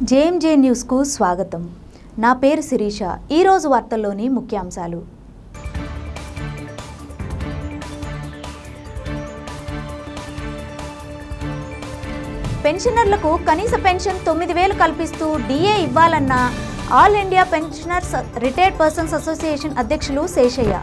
JMJ న్యూస్కు స్వాగతం నా పేరు శిరీష ఈరోజు వార్తల్లోని ముఖ్యాంశాలు పెన్షనర్లకు కనీస పెన్షన్ తొమ్మిది వేలు కల్పిస్తూ డిఏ ఇవ్వాలన్న all India pensioners retired persons association అధ్యక్షులు శేషయ్య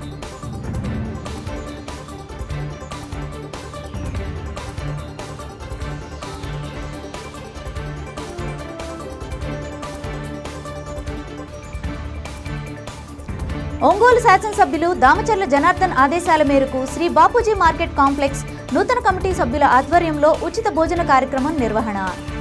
ఒంగోలు శాసనసభ్యులు దామచర్ల జనార్దన్ ఆదేశాల మేరకు శ్రీ బాపూజీ మార్కెట్ కాంప్లెక్స్ నూతన కమిటీ సభ్యుల ఆధ్వర్యంలో ఉచిత భోజన కార్యక్రమం నిర్వహణ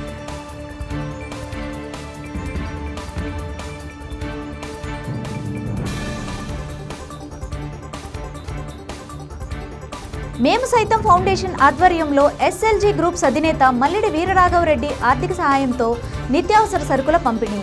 మేము సైతం ఫౌండేషన్ ఆధ్వర్యంలో ఎస్ఎల్జీ గ్రూప్స్ అధినేత మల్లిడి వీరరాఘవరెడ్డి ఆర్థిక సహాయంతో నిత్యావసర సరుకుల పంపిణీ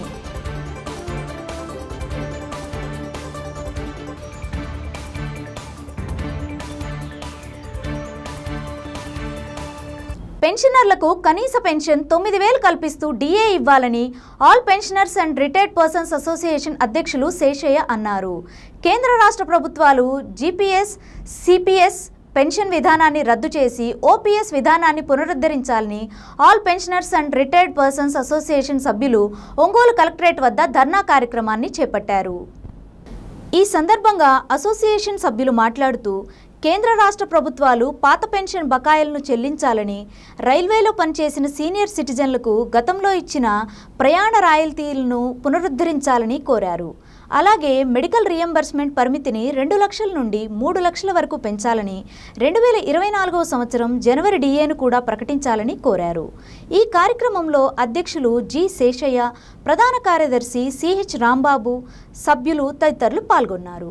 పెన్షనర్లకు కనీస పెన్షన్ తొమ్మిది వేలు కల్పిస్తూ డిఏ ఇవ్వాలని all pensioners and retired persons association అధ్యక్షులు శేషయ్య అన్నారు కేంద్ర రాష్ట్ర ప్రభుత్వాలు జీపీఎస్ సిపిఎస్ పెన్షన్ విధానాన్ని రద్దు చేసి ఓపీఎస్ విధానాన్ని పునరుద్ధరించాలని all pensioners and retired persons association సభ్యులు ఒంగోలు కలెక్టరేట్ వద్ద ధర్నా కార్యక్రమాన్ని చేపట్టారు ఈ సందర్భంగా అసోసియేషన్ సభ్యులు మాట్లాడుతూ కేంద్ర రాష్ట్ర ప్రభుత్వాలు పాత పెన్షన్ బకాయిలను చెల్లించాలని రైల్వేలో పనిచేసిన సీనియర్ సిటిజన్లకు గతంలో ఇచ్చిన ప్రయాణ రాయల్తీలను పునరుద్ధరించాలని కోరారు అలాగే మెడికల్ రియంబర్స్మెంట్ పరిమితిని రెండు లక్షల నుండి మూడు లక్షల వరకు పెంచాలని రెండు వేల ఇరవై నాలుగవ సంవత్సరం జనవరి డిఏను కూడా ప్రకటించాలని కోరారు ఈ కార్యక్రమంలో అధ్యక్షులు జి శేషయ్య ప్రధాన కార్యదర్శి సిహెచ్ రాంబాబు సభ్యులు తదితరులు పాల్గొన్నారు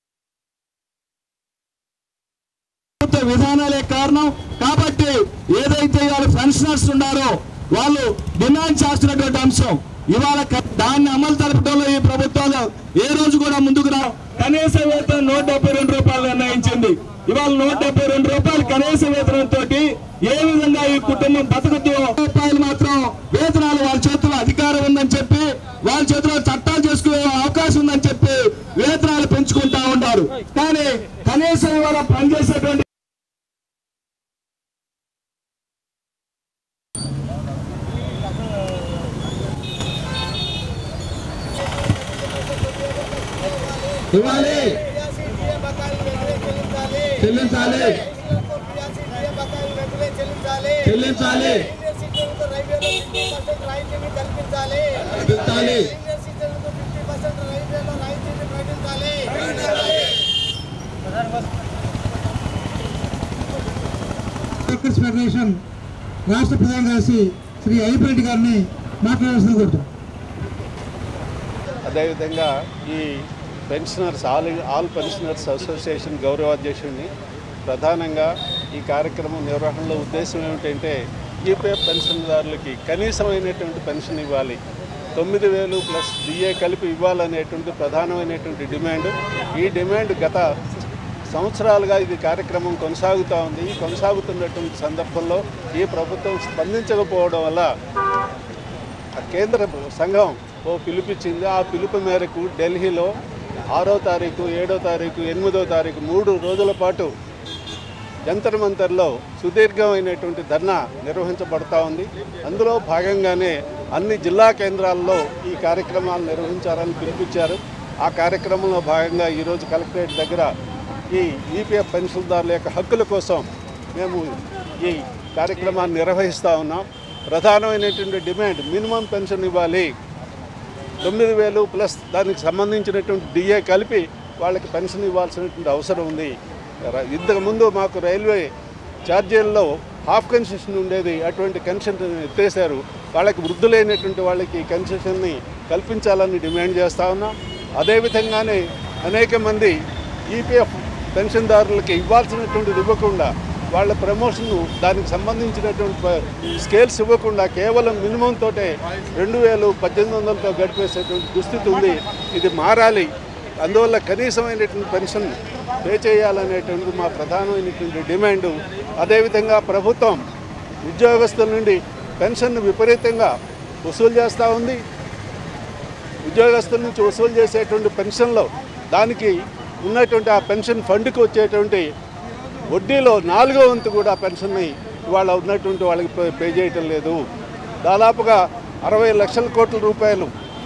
ప్రభుత్వ విధానాలే కారణం కాబట్టి ఏదైతే వాళ్ళు పెన్షనర్స్ ఉన్నారో వాళ్ళు డిమాండ్ చేస్తున్నటువంటి అంశం ఇవాళ క- దాన్ని అమలు జరపడంలో ఈ ప్రభుత్వాలు ఏ రోజు కూడా ముందుకు రా కనీస వేతనం నూట డెబ్బై రెండు రూపాయలు నిర్ణయించింది ఇవాళ నూట డెబ్బై రెండు రూపాయలు కనీస వేతనం తోటి ఏ విధంగా ఈ కుటుంబం బతుకుతూ రూపాయలు మాత్రం వేతనాలు వాళ్ళ చేతిలో అధికారం ఉందని చెప్పి వాళ్ళ చేతిలో చట్టాలు చేసుకునే అవకాశం ఉందని చెప్పి వేతనాలు పెంచుకుంటా ఉన్నారు కానీ కనీసం ఇవాళ పనిచేసేటువంటి ఇవ్వాలి చెల్లించాలి చెల్లించాలి కల్పించాలి వర్కర్స్ ఫెడరేషన్ రాష్ట్ర ప్రధాన కార్యదర్శి శ్రీ అయ్యపరెడ్డి గారిని మాట్లాడాల్సింది కోరుతాం అదేవిధంగా ఈ pensioners all all pensioners association గౌరవాధ్యక్షుడిని ప్రధానంగా ఈ కార్యక్రమం నిర్వహణలో ఉద్దేశం ఏమిటంటే ఈపీఎఫ్ పెన్షన్దారులకి కనీసమైనటువంటి పెన్షన్ ఇవ్వాలి తొమ్మిది వేలు ప్లస్ డిఏ కలిపి ఇవ్వాలనేటువంటి ప్రధానమైనటువంటి డిమాండ్ ఈ డిమాండ్ గత సంవత్సరాలుగా ఇది కార్యక్రమం కొనసాగుతూ ఉంది ఈ కొనసాగుతున్నటువంటి సందర్భంలో ఈ ప్రభుత్వం స్పందించకపోవడం వల్ల ఆ కేంద్ర సంఘం ఓ పిలుపిచ్చింది ఆ పిలుపు మేరకు ఢిల్లీలో ఆరో తారీఖు ఏడో తారీఖు ఎనిమిదో తారీఖు మూడు రోజుల పాటు జంతర్ మంతర్లో సుదీర్ఘమైనటువంటి ధర్నా నిర్వహించబడతా ఉంది అందులో భాగంగానే అన్ని జిల్లా కేంద్రాల్లో ఈ కార్యక్రమాలు నిర్వహించాలని పిలిపించారు ఆ కార్యక్రమంలో భాగంగా ఈరోజు కలెక్టరేట్ దగ్గర ఈ ఈపీఎఫ్ పెన్షన్దారుల యొక్క హక్కుల కోసం మేము ఈ కార్యక్రమాన్ని నిర్వహిస్తూ ఉన్నాం ప్రధానమైనటువంటి డిమాండ్ మినిమం పెన్షన్ ఇవ్వాలి తొమ్మిది వేలు ప్లస్ దానికి సంబంధించినటువంటి డిఏ కలిపి వాళ్ళకి పెన్షన్ ఇవ్వాల్సినటువంటి అవసరం ఉంది ర- ఇంతకుముందు మాకు రైల్వే ఛార్జీల్లో హాఫ్ కన్సెషన్ ఉండేది అటువంటి కన్సెషన్ ఎత్తేసారు వాళ్ళకి వృద్ధులైనటువంటి వాళ్ళకి కన్సెషన్ని కల్పించాలని డిమాండ్ చేస్తా ఉన్నాం అదేవిధంగానే అనేక మంది ఈపీఎఫ్ పెన్షన్దారులకి ఇవ్వాల్సినటువంటిది ఇవ్వకుండా వాళ్ళ ప్రమోషన్ దానికి సంబంధించినటువంటి ప- స్కేల్స్ ఇవ్వకుండా కేవలం మినిమం తోటే రెండు వేలు పద్దెనిమిది వందలతో గడిపేసేటువంటి దుస్థితి ఉంది ఇది మారాలి అందువల్ల కనీసమైనటువంటి పెన్షన్ పే చేయాలనేటువంటిది మా ప్రధానమైనటువంటి డిమాండు అదేవిధంగా ప్రభుత్వం ఉద్యోగస్తుల నుండి పెన్షన్ను విపరీతంగా వసూలు చేస్తూ ఉంది ఉద్యోగస్తుల నుంచి వసూలు చేసేటువంటి పెన్షన్లో దానికి ఉన్నటువంటి ఆ పెన్షన్ ఫండ్కి వచ్చేటువంటి వడ్డీలో నాలుగో వంతు కూడా పెన్షన్ని ఇవాళ ఉన్నటువంటి వాళ్ళకి పే- పే చేయటం లేదు దాదాపుగా అరవై లక్షల కోట్ల రూపాయలు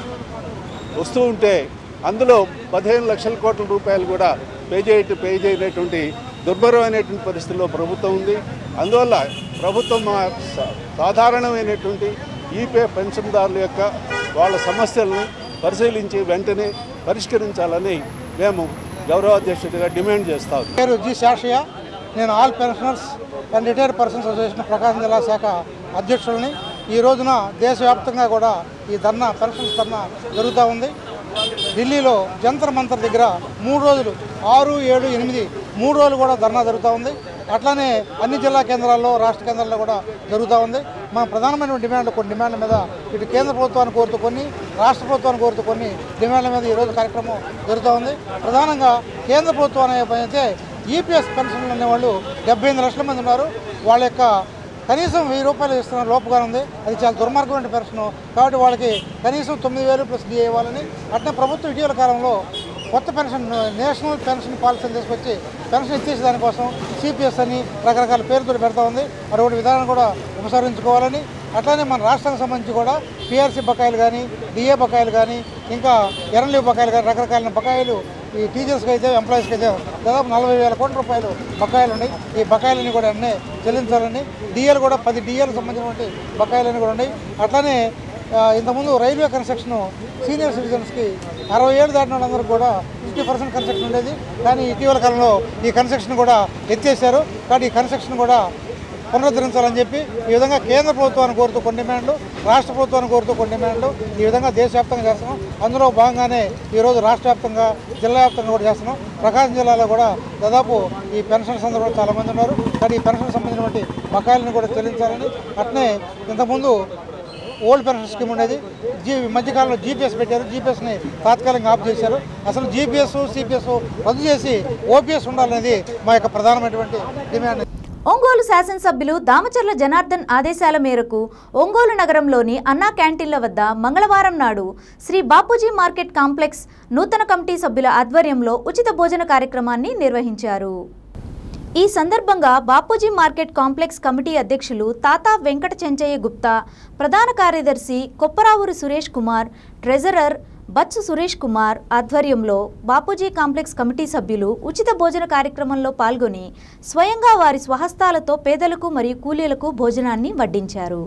వస్తూ ఉంటే అందులో పదిహేను లక్షల కోట్ల రూపాయలు కూడా పే చేయట పే చేయనటువంటి దుర్భరమైనటువంటి పరిస్థితుల్లో ప్రభుత్వం ఉంది అందువల్ల ప్రభుత్వం మా సా- సాధారణమైనటువంటి ఈపే పెన్షన్దారుల యొక్క వాళ్ళ సమస్యలను పరిశీలించి వెంటనే పరిష్కరించాలని మేము గౌరవాధ్యక్షుడిగా డిమాండ్ చేస్తాం పేరు జి శాషయ్య నేను all pensioners and retired persons association Prakasam జిల్లా శాఖ అధ్యక్షుడిని ఈ రోజున దేశవ్యాప్తంగా కూడా ఈ ధర్నా పెన్షన్స్ ధర్నా జరుగుతూ ఉంది ఢిల్లీలో జంతర్ మంతర్ దగ్గర మూడు రోజులు ఆరు ఏడు ఎనిమిది మూడు రోజులు కూడా ధర్నా జరుగుతూ ఉంది అట్లానే అన్ని జిల్లా కేంద్రాల్లో రాష్ట్ర కేంద్రాల్లో కూడా జరుగుతూ ఉంది మా ప్రధానమైన డిమాండ్లు కొన్ని డిమాండ్ల మీద ఇటు కేంద్ర ప్రభుత్వాన్ని కోరుతూ కొన్ని రాష్ట్ర ప్రభుత్వాన్ని కోరుతూ కొన్ని డిమాండ్ల మీద ఈరోజు కార్యక్రమం జరుగుతూ ఉంది ప్రధానంగా కేంద్ర ప్రభుత్వాన్ని అయితే ఈపీఎస్ పెన్షన్లు అనేవాళ్ళు డెబ్బై ఎనిమిది లక్షల మంది ఉన్నారు వాళ్ళ యొక్క కనీసం వెయ్యి రూపాయలు ఇస్తున్న లోపుగా ఉంది అది చాలా దుర్మార్గమైన పెన్షన్ కాబట్టి వాళ్ళకి కనీసం తొమ్మిది వేలు ప్లస్ డిఏ ఇవ్వాలని అట్నే ప్రభుత్వం ఇటీవల కాలంలో కొత్త పెన్షన్ నేషనల్ పెన్షన్ పాలసీని తీసుకొచ్చి పెన్షన్ ఇచ్చేసే దానికోసం సిపిఎస్ అని రకరకాల పేరుతో పెడతా ఉంది అటువంటి విధానం కూడా ఉపసంహరించుకోవాలని అట్లానే మన రాష్ట్రానికి సంబంధించి కూడా పిఆర్సీ బకాయిలు కానీ డిఏ బకాయిలు కానీ ఇంకా ఎర్రలీవ్ బకాయిలు కానీ రకరకాల బకాయిలు ఈ టీచర్స్కి అయితే ఎంప్లాయీస్కి అయితే దాదాపు నలభై వేల కోట్ల రూపాయలు బకాయిలు ఉన్నాయి ఈ బకాయిలని కూడా అన్నీ చెల్లించాలని డిఏలు కూడా పది డిఏలకు సంబంధించినటువంటి బకాయిలన్నీ కూడా ఉన్నాయి అట్లానే ఆ, ఇంతకుముందు రైల్వే కన్స్ట్రక్షన్ సీనియర్ సిటిజన్స్కి అరవై ఏళ్ళు దాటిన వాళ్ళందరికీ కూడా ఫిఫ్టీ పర్సెంట్ కన్స్ట్రక్షన్ ఉండేది కానీ ఇటీవల కాలంలో ఈ కన్స్ట్రక్షన్ కూడా ఎత్తేసారు కాబట్టి ఈ కన్స్ట్రక్షన్ కూడా పునరుద్ధరించాలని చెప్పి ఈ విధంగా కేంద్ర ప్రభుత్వాన్ని కోరుతూ కొన్ని డిమాండ్లు రాష్ట్ర ప్రభుత్వాన్ని కోరుతూ కొన్ని డిమాండ్లు ఈ విధంగా దేశవ్యాప్తంగా చేస్తున్నాం అందులో భాగంగానే ఈరోజు రాష్ట్ర వ్యాప్తంగా జిల్లా వ్యాప్తంగా కూడా చేస్తున్నాం ప్రకాశం జిల్లాలో కూడా దాదాపు ఈ పెన్షన్ సందర్భంగా చాలామంది ఉన్నారు కానీ ఈ పెన్షన్ సంబంధించినటువంటి బకాయిలను కూడా చెల్లించాలని అట్నే ఇంతకుముందు ఓల్డ్ పెన్షన్ స్కీమ్ ఉండేది జీ ఈ మధ్యకాలంలో జీపీఎస్ పెట్టారు జీపీఎస్ని తాత్కాలికంగా ఆఫ్ చేశారు అసలు జీపీఎస్ సిపిఎస్ రద్దు చేసి ఓపీఎస్ ఉండాలనేది మా యొక్క ప్రధానమైనటువంటి డిమాండ్ ఒంగోలు శాసనసభ్యులు దామచర్ల జనార్దన్ ఆదేశాల మేరకు ఒంగోలు నగరంలోని అన్నా క్యాంటీన్ల వద్ద మంగళవారం నాడు శ్రీ బాపూజీ మార్కెట్ కాంప్లెక్స్ నూతన కమిటీ సభ్యుల ఆధ్వర్యంలో ఉచిత భోజన కార్యక్రమాన్ని నిర్వహించారు ఈ సందర్భంగా బాపూజీ మార్కెట్ కాంప్లెక్స్ కమిటీ అధ్యక్షులు తాతా వెంకట చెంచయ్య గుప్తా ప్రధాన కార్యదర్శి కొప్పరావురు సురేష్ కుమార్ ట్రెజరర్ బత్సు సురేష్ కుమార్ ఆధ్వర్యంలో బాపూజీ కాంప్లెక్స్ కమిటీ సభ్యులు ఉచిత భోజన కార్యక్రమంలో పాల్గొని స్వయంగా వారి స్వహస్తాలతో పేదలకు మరియు కూలీలకు భోజనాన్ని వడ్డించారు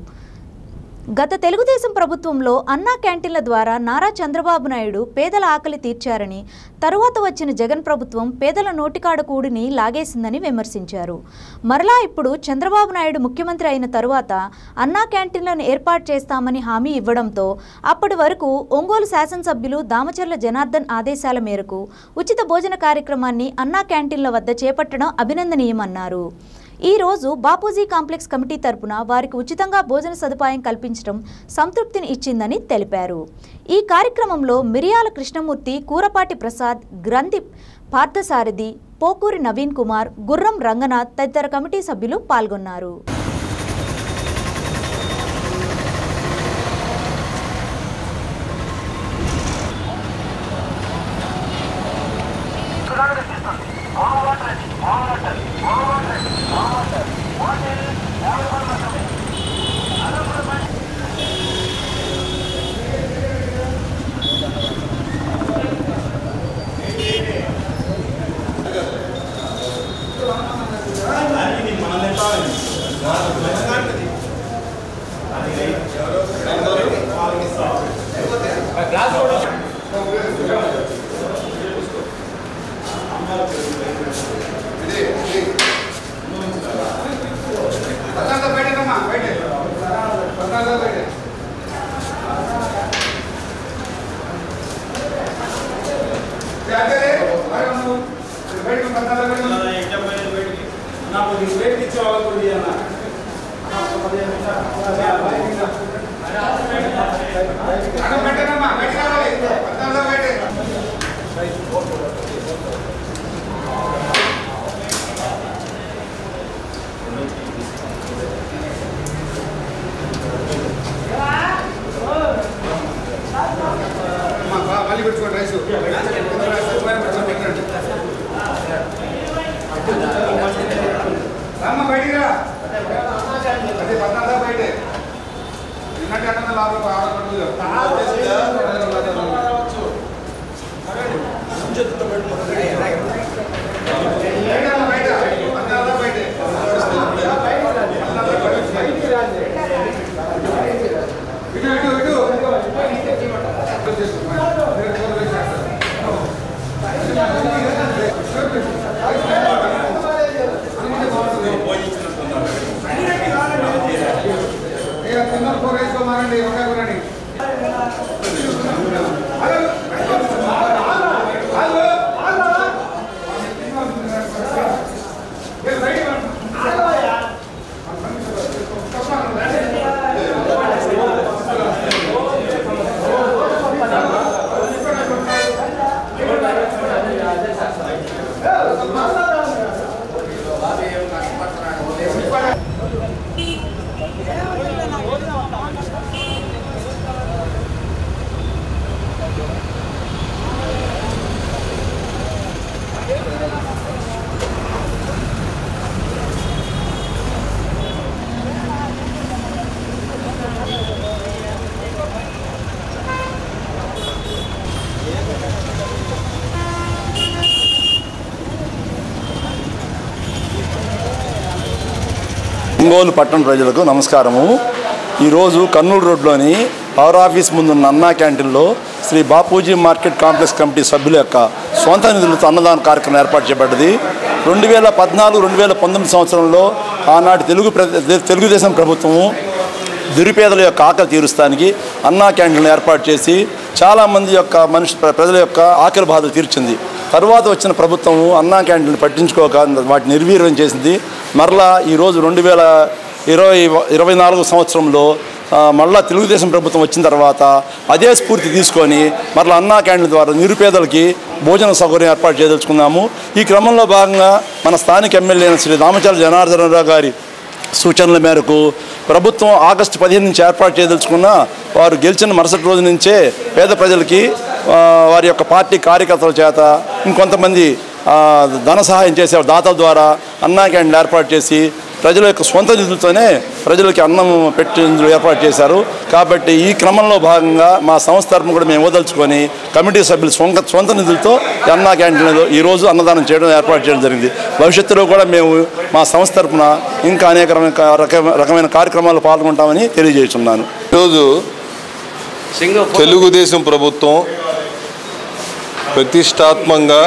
గత తెలుగుదేశం ప్రభుత్వంలో అన్నా క్యాంటీన్ల ద్వారా నారా చంద్రబాబు నాయుడు పేదల ఆకలి తీర్చారని తరువాత వచ్చిన జగన్ ప్రభుత్వం పేదల నోటికాడ కూడిని లాగేసిందని విమర్శించారు మరలా ఇప్పుడు చంద్రబాబు నాయుడు ముఖ్యమంత్రి అయిన తరువాత అన్నా క్యాంటీన్లను ఏర్పాటు చేస్తామని హామీ ఇవ్వడంతో అప్పటి వరకు ఒంగోలు శాసనసభ్యులు దామచర్ల జనార్దన్ ఆదేశాల మేరకు ఉచిత భోజన కార్యక్రమాన్ని అన్నా క్యాంటీన్ల వద్ద చేపట్టడం అభినందనీయమన్నారు ఈ రోజు బాపూజీ కాంప్లెక్స్ కమిటీ తరపున వారికి ఉచితంగా భోజన సదుపాయం కల్పించడం సంతృప్తిని ఇచ్చిందని తెలిపారు ఈ కార్యక్రమంలో మిరియాల కృష్ణమూర్తి కూరపాటి ప్రసాద్ గ్రంథి పార్థసారథి పోకూరి నవీన్ కుమార్ గుర్రం రంగనాథ్ తదితర కమిటీ సభ్యులు పాల్గొన్నారు రామ్మ బయటికి రా అదే పద్నాలుగు బయటే నిన్నటి అన్న లోపల ఇటు ఇటు ఇటు ఇక తిన్న కూర వేసుకోమారండి ఒకే కూరని ఒంగోలు పట్టణ ప్రజలకు నమస్కారము ఈరోజు కర్నూలు రోడ్లోని పవర్ ఆఫీస్ ముందున్న అన్నా క్యాంటీన్లో Shri Bapuji market complex committee సభ్యుల యొక్క సొంత నిధులతో అన్నదాన కార్యక్రమం ఏర్పాటు చేయబడ్డది రెండు వేల పద్నాలుగు రెండు వేల పంతొమ్మిది సంవత్సరంలో ఆనాటి తెలుగు ప్ర- తెలుగుదేశం ప్రభుత్వము నిరుపేదల యొక్క ఆకలి తీరుస్తానికి అన్నా క్యాంటీన్లు ఏర్పాటు చేసి చాలామంది యొక్క మనిషి ప్ర- ప్రజల యొక్క ఆకలి బాధలు తీర్చింది తర్వాత వచ్చిన ప్రభుత్వం అన్నా క్యాంటీన్లు పట్టించుకోక వాటిని నిర్వీర్యం చేసింది మరలా ఈరోజు రెండు వేల ఇరవై ఇరవై నాలుగు సంవత్సరంలో ఆ, మళ్ళా తెలుగుదేశం ప్రభుత్వం వచ్చిన తర్వాత అదే స్ఫూర్తి తీసుకొని మరలా అన్నా క్యాంటీన్ ద్వారా నిరుపేదలకి భోజన సౌకర్యం ఏర్పాటు చేయదలుచుకున్నాము ఈ క్రమంలో భాగంగా మన స్థానిక ఎమ్మెల్యే అయిన శ్రీ దామచల జనార్దనరావు గారి సూచనల మేరకు ప్రభుత్వం ఆగస్టు పదిహేను నుంచి ఏర్పాటు చేయదలుచుకున్న వారు గెలిచిన మరుసటి రోజు నుంచే పేద ప్రజలకి ఆ, వారి యొక్క పార్టీ కార్యకర్తల చేత ఇంకొంతమంది ఆ, ధన సహాయం చేసే దాతల ద్వారా అన్నా క్యాంటీన్ ఏర్పాటు చేసి ప్రజల యొక్క సొంత నిధులతోనే ప్రజలకి అన్నం పెట్టేందుకు ఏర్పాటు చేశారు కాబట్టి ఈ క్రమంలో భాగంగా మా సంస్థ తరపున కూడా మేము వదలుచుకొని కమిటీ సభ్యులు సొంత సొంత నిధులతో ఈ అన్నా క్యాంటీన్లో ఈరోజు అన్నదానం చేయడం ఏర్పాటు చేయడం జరిగింది భవిష్యత్తులో కూడా మేము మా సంస్థ తరపున ఇంకా అనేక రకమైన రకమైన- రకమైన కార్యక్రమాలు పాల్గొంటామని తెలియజేస్తున్నాను ఈరోజు తెలుగుదేశం ప్రభుత్వం ప్రతిష్టాత్మకంగా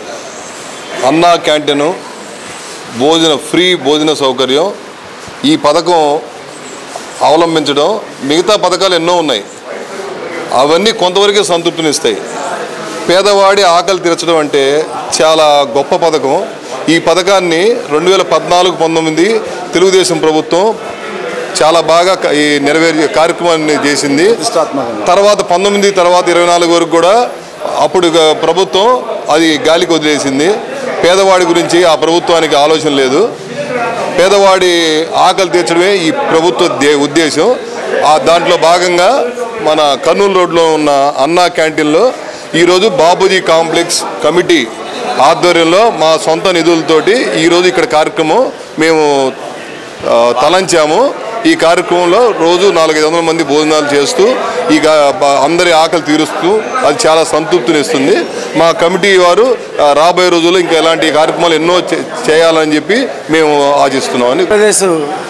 అన్నా క్యాంటీన్ భోజన ఫ్రీ భోజన సౌకర్యం ఈ పథకం అవలంబించడం మిగతా పథకాలు ఎన్నో ఉన్నాయి అవన్నీ కొంతవరకే సంతృప్తినిస్తాయి పేదవాడి ఆకలి తీర్చడం అంటే చాలా గొప్ప పథకం ఈ పథకాన్ని రెండు వేల పద్నాలుగు పంతొమ్మిది తెలుగుదేశం ప్రభుత్వం చాలా బాగా క- ఈ నెరవేర్చే కార్యక్రమాన్ని చేసింది ప్రతిష్టాత్మకంగా. తర్వాత పంతొమ్మిది తర్వాత ఇరవై నాలుగు వరకు కూడా అప్పుడు ఇక ప్రభుత్వం అది గాలికి వదిలేసింది పేదవాడి గురించి ఆ ప్రభుత్వానికి ఆలోచన లేదు పేదవాడి ఆకలి తీర్చడమే ఈ ప్రభుత్వ దే- ఉద్దేశం ఆ దాంట్లో భాగంగా మన కర్నూలు రోడ్లో ఉన్న అన్నా క్యాంటీన్లో ఈరోజు బాబూజీ కాంప్లెక్స్ కమిటీ ఆధ్వర్యంలో మా సొంత నిధులతోటి ఈరోజు ఇక్కడ కార్యక్రమం మేము ఆ, తలంచాము ఈ కార్యక్రమంలో రోజు నాలుగైదు వందల మంది భోజనాలు చేస్తూ ఈ గా- బ- అందరి ఆకలి తీరుస్తూ అది చాలా సంతృప్తినిస్తుంది మా కమిటీ వారు ఆ, రాబోయే రోజుల్లో ఇంకా ఇలాంటి కార్యక్రమాలు ఎన్నో చే- చేయాలని చెప్పి మేము ఆశిస్తున్నామని ఆంధ్రప్రదేశ్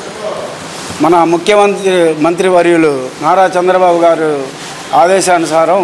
మన ముఖ్యమంత్రి మంత్రివర్యులు నారా చంద్రబాబు గారు ఆదేశానుసారం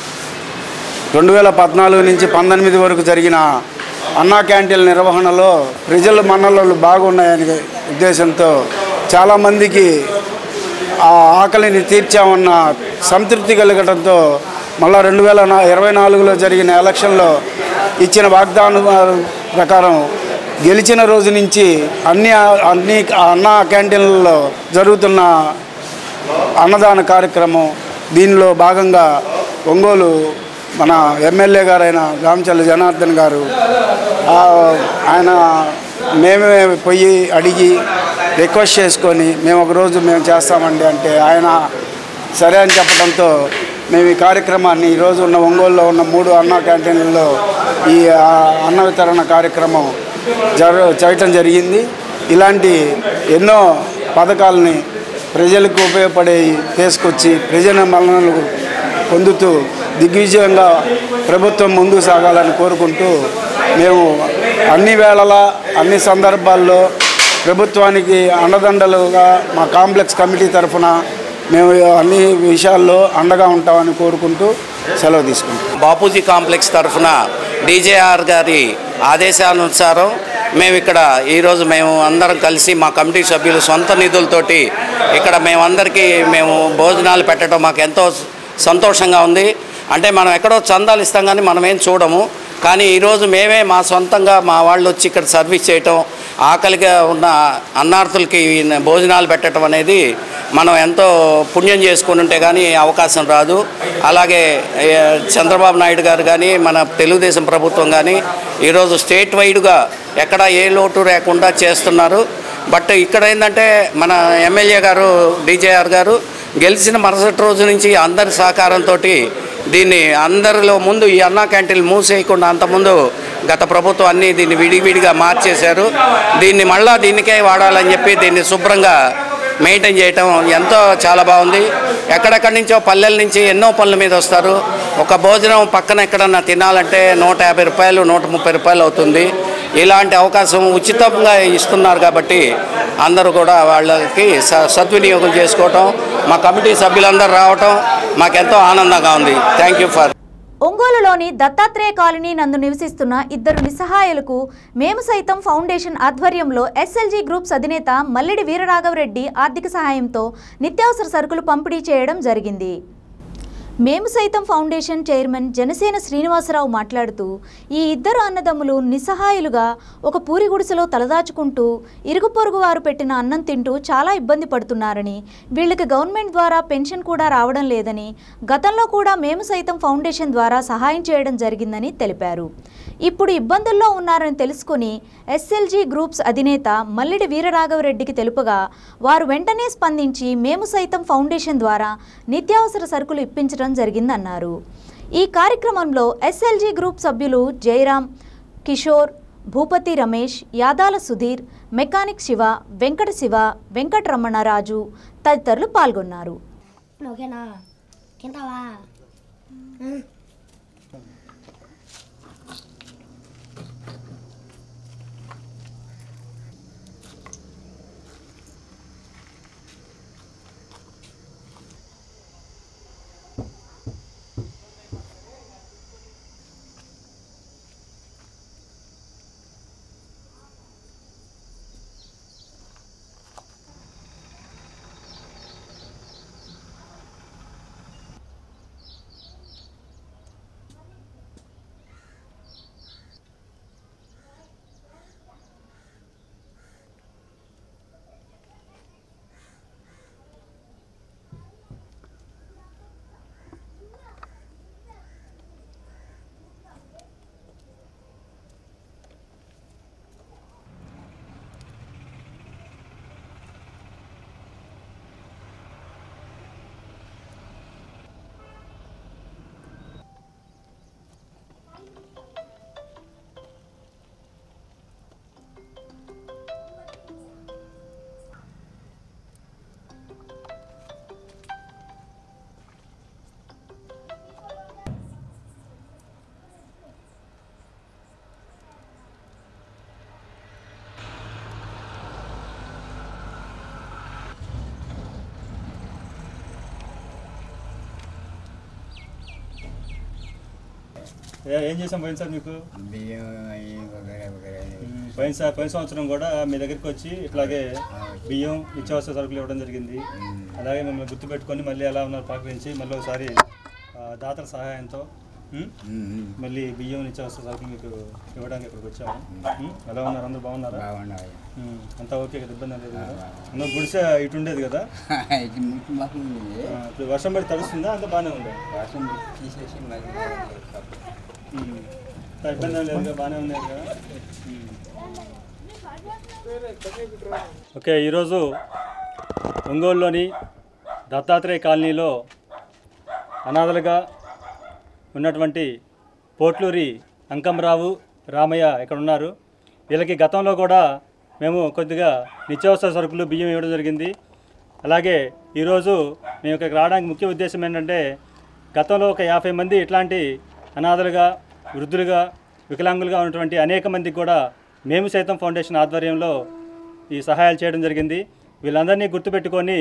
రెండు వేల పద్నాలుగు నుంచి పంతొమ్మిది వరకు జరిగిన అన్నా క్యాంటీన్ల నిర్వహణలో ప్రజల మన్నలు బాగున్నాయనే ఉద్దేశంతో చాలామందికి ఆ ఆకలిని తీర్చామన్న సంతృప్తి కలగడంతో మళ్ళా రెండు వేల నా ఇరవై నాలుగులో జరిగిన ఎలక్షన్లో ఇచ్చిన వాగ్దానం ప్రకారం గెలిచిన రోజు నుంచి అన్ని అన్ని అన్న క్యాంటీన్లలో జరుగుతున్న అన్నదాన కార్యక్రమం దీనిలో భాగంగా ఒంగోలు మన ఎమ్మెల్యే గారైన రామచల్ల జనార్దన్ గారు ఆ, ఆయన మేమే పోయి అడిగి రిక్వెస్ట్ చేసుకొని మేము ఒకరోజు మేము చేస్తామండి అంటే ఆయన సరే అని చెప్పడంతో మేము ఈ కార్యక్రమాన్ని ఈరోజు ఉన్న ఒంగోలులో ఉన్న మూడు అన్న క్యాంటీన్లలో ఈ ఆ, అన్న వితరణ కార్యక్రమం జర చేయటం జరిగింది ఇలాంటి ఎన్నో పథకాలని ప్రజలకు ఉపయోగపడే తీసుకొచ్చి ప్రజల మరణాలు పొందుతూ దిగ్విజయంగా ప్రభుత్వం ముందుకు సాగాలని కోరుకుంటూ మేము అన్ని వేళలా అన్ని సందర్భాల్లో ప్రభుత్వానికి అండదండలుగా మా కాంప్లెక్స్ కమిటీ తరఫున మేము అన్ని విషయాల్లో అండగా ఉంటామని కోరుకుంటూ సెలవు తీసుకుంటాం బాపూజీ కాంప్లెక్స్ తరఫున డీజేఆర్ గారి ఆదేశానుసారం మేము ఇక్కడ ఈరోజు మేము అందరం కలిసి మా కమిటీ సభ్యులు సొంత నిధులతోటి ఇక్కడ మేమందరికీ మేము భోజనాలు పెట్టడం మాకు ఎంతో సంతోషంగా ఉంది అంటే మనం ఎక్కడో చందాలు ఇస్తాం కానీ మనం ఏం చూడము కానీ ఈరోజు మేమే మా సొంతంగా మా వాళ్ళు వచ్చి ఇక్కడ సర్వీస్ చేయటం ఆకలిగా ఉన్న అన్నార్థులకి భోజనాలు పెట్టడం అనేది మనం ఎంతో పుణ్యం చేసుకుని ఉంటే కానీ అవకాశం రాదు అలాగే ఏ, చంద్రబాబు నాయుడు గారు కానీ మన తెలుగుదేశం ప్రభుత్వం కానీ ఈరోజు స్టేట్ వైడ్గా ఎక్కడ ఏ లోటు లేకుండా చేస్తున్నారు బట్ ఇక్కడ ఏంటంటే మన ఎమ్మెల్యే గారు డీజేఆర్ గారు గెలిచిన మరుసటి రోజు నుంచి అందరి సహకారంతో దీన్ని అందరిలో ముందు ఈ అన్నా క్యాంటీన్లు మూసేయకుండా అంతకుముందు గత ప్రభుత్వం అన్నీ దీన్ని విడివిడిగా మార్చేశారు దీన్ని మళ్ళా దీనికే వాడాలని చెప్పి దీన్ని శుభ్రంగా మెయింటైన్ చేయటం ఎంతో చాలా బాగుంది ఎక్కడెక్కడి నుంచో పల్లెల నుంచి ఎన్నో పనుల మీద వస్తారు ఒక భోజనం పక్కన ఎక్కడన్నా తినాలంటే నూట యాభై రూపాయలు నూట ముప్పై రూపాయలు అవుతుంది ఇలాంటి అవకాశం ఉచితంగా ఇస్తున్నారు కాబట్టి అందరూ కూడా వాళ్ళకి స- సద్వినియోగం చేసుకోవటం మా కమిటీ సభ్యులందరూ రావటం మాకెంతో ఆనందంగా ఉంది థ్యాంక్ యూ ఫర్ ఒంగోలులోని దత్తాత్రేయ కాలనీ నందు నివసిస్తున్న ఇద్దరు నిస్సహాయులకు మేము సైతం ఫౌండేషన్ ఆధ్వర్యంలో ఎస్ఎల్జీ గ్రూప్స్ అధినేత మల్లిడి వీరరాఘవరెడ్డి ఆర్థిక సహాయంతో నిత్యావసర సరుకులు పంపిణీ చేయడం జరిగింది మేము సైతం ఫౌండేషన్ చైర్మన్ జనసేన శ్రీనివాసరావు మాట్లాడుతూ ఈ ఇద్దరు అన్నదమ్ములు నిస్సహాయులుగా ఒక పూరి గుడిసెలో తలదాచుకుంటూ ఇరుగు పొరుగు వారు పెట్టిన అన్నం తింటూ చాలా ఇబ్బంది పడుతున్నారని వీళ్ళకి గవర్నమెంట్ ద్వారా పెన్షన్ కూడా రావడం లేదని గతంలో కూడా మేము సైతం ఫౌండేషన్ ద్వారా సహాయం చేయడం జరిగిందని తెలిపారు ఇప్పుడు ఇబ్బందుల్లో ఉన్నారని తెలుసుకుని ఎస్ఎల్జీ గ్రూప్స్ అధినేత మల్లిడి వీరరాఘవరెడ్డికి తెలుపగా వారు వెంటనే స్పందించి మేము సైతం ఫౌండేషన్ ద్వారా నిత్యావసర సరుకులు ఇప్పించడం జరిగిందన్నారు ఈ కార్యక్రమంలో ఎస్ఎల్జీ గ్రూప్ సభ్యులు జయరాం కిషోర్ భూపతి రమేష్ యాదాల సుధీర్ మెకానిక్ శివ వెంకట శివ వెంకటరమణరాజు తదితరులు పాల్గొన్నారు ఓకేనా తింటావా ఉం. ఏ- ఏం చేసాం పోయిన సార్ మీకు ఉమ్, పోయిన సార్ పోయిన సంవత్సరం కూడా మీ దగ్గరికి వచ్చి ఇట్లాగే బియ్యం నిత్యావసర సరుకులు ఇవ్వడం జరిగింది అలాగే మిమ్మల్ని గుర్తుపెట్టుకొని మళ్ళీ ఎలా ఉన్నారు పలకరించి మళ్ళీ ఒకసారి ఆ, దాతల సహాయంతో ఉమ్, మళ్ళీ బియ్యం నిత్యావసర సరుకులు మీకు ఇవ్వడానికి ఇక్కడికి వచ్చాము ఉమ్, ఎలా ఉన్నారు అందరూ బాగున్నారా ఉమ్, అంతా ఓకే కదా ఇబ్బంది లేదు కదా అందరూ గుడిసె ఇటు ఉండేది కదా ఆ, ఇప్పుడు వర్షం పడి తడుస్తుందా అంత బాగానే ఉందా ఉమ్, అంతా ఇబ్బంది ఏం లేదు కదా బాగానే ఉన్నాయి కదా ఉమ్. ఓకే ఈరోజు ఒంగోలులోని దత్తాత్రేయ కాలనీలో అనాథలుగా ఉన్నటువంటి పోట్లూరి అంకంరావు రామయ్య ఇక్కడ ఉన్నారు వీళ్ళకి గతంలో కూడా మేము కొద్దిగా నిత్యావసర సరుకులు బియ్యం ఇవ్వడం జరిగింది అలాగే ఈరోజు మేము ఇక్కడికి రావడానికి ముఖ్య ఉద్దేశం ఏంటంటే గతంలో ఒక యాభై మంది ఇట్లాంటి అనాథలుగా వృద్ధులుగా వికలాంగులుగా ఉన్నటువంటి అనేక మందికి కూడా మేము సైతం ఫౌండేషన్ ఆధ్వర్యంలో ఈ సహాయాలు చేయడం జరిగింది వీళ్ళందరినీ గుర్తుపెట్టుకొని